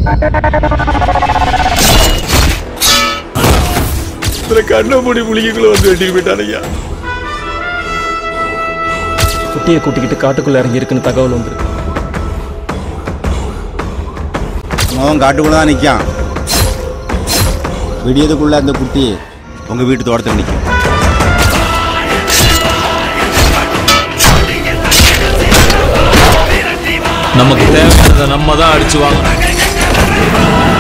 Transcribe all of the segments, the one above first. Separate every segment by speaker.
Speaker 1: இதுல கண்ணை மூடி முழுகிக்குள்ள வந்து வெட்டிட்டு போயிட்டானையா
Speaker 2: குட்டியை கூட்டிக்கிட்டு காட்டுக்குள்ள இறங்கி இருக்குன்னு தகவல் வந்துருக்கு
Speaker 3: அவன் காட்டுக்குள்ள தான் நிற்கான் விடியதுக்குள்ள அந்த குட்டி உங்க வீட்டு தோட்டத்தில் நிற்கும்
Speaker 4: நமக்கு தேவையானதை நம்ம தான் அடிச்சு வாங்கணும்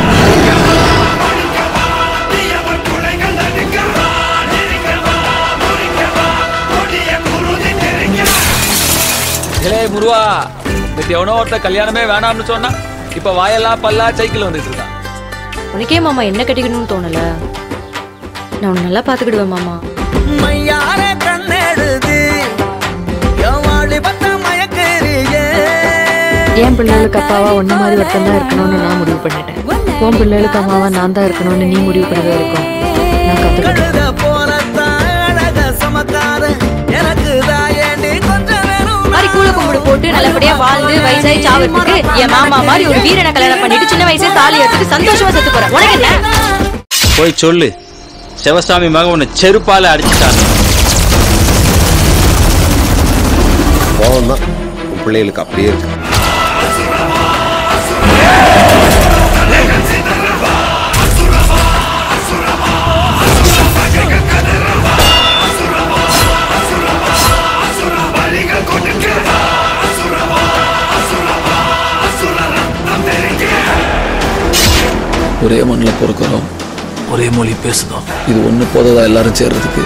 Speaker 5: இளைய முருவா நேத்து எவனோ ஒருத்த கல்யாணமே வேணாம்னு சொன்னா இப்ப வாயெல்லாம் பல்லா சைக்கிள் வந்துட்டு இருக்கான்
Speaker 6: உனக்கே மாமா என்ன கட்டிக்கணும்னு தோணல நான் உன்னை நல்லா பாத்துக்கிடுவேன் மாமா
Speaker 7: மையார கண்ணெடுது எவாளி பத்த மயக்கறியே
Speaker 6: என் பிள்ளைகளுக்கு அப்பாவா ஒன்ன மாதிரி ஒருத்தன் தான் இருக்கணும்னு நான் முடிவு பண்ணிட்டேன் உன் பிள்ளைகளுக்கு அம்மாவா நான் தான் இருக்கணும்னு நீ முடிவு பண்ணதா இருக்கும் நான் கத்துக்கிட்டேன்
Speaker 7: கழுத போலத்தான் அழக சமக்கார எனக்கு தாயேண்டி கொஞ்சம் வேணும்
Speaker 6: மாதிரி கூல கும்பிடு போட்டு நல்லபடியா வாழ்ந்து வயசாயி சாவறதுக்கு என் மாமா மாதிரி ஒரு வீரனை கல்யாணம் பண்ணிட்டு சின்ன வயசுல தாலி எடுத்துட்டு சந்தோஷமா செத்து போறேன் உனக்கு என்ன
Speaker 3: போய் சொல்லு சிவசாமி மகன் உன்னை செருப்பால அடிச்சுட்டாங்க
Speaker 8: கோவம் தான் உன் பிள்ளைகளுக்கு அப்படியே இருக்கு
Speaker 1: ஒரே மண்ணில் பொறுக்கிறோம்
Speaker 4: ஒரே மொழி பேசுதோம்
Speaker 1: இது ஒண்ணு போததா எல்லாரும் சேர்றதுக்கு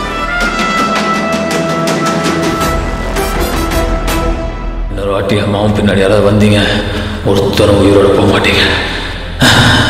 Speaker 4: இன்னொரு வாட்டி அம்மாவும் பின்னாடி யாராவது வந்தீங்க ஒருத்தரும் உயிரோட போக மாட்டீங்க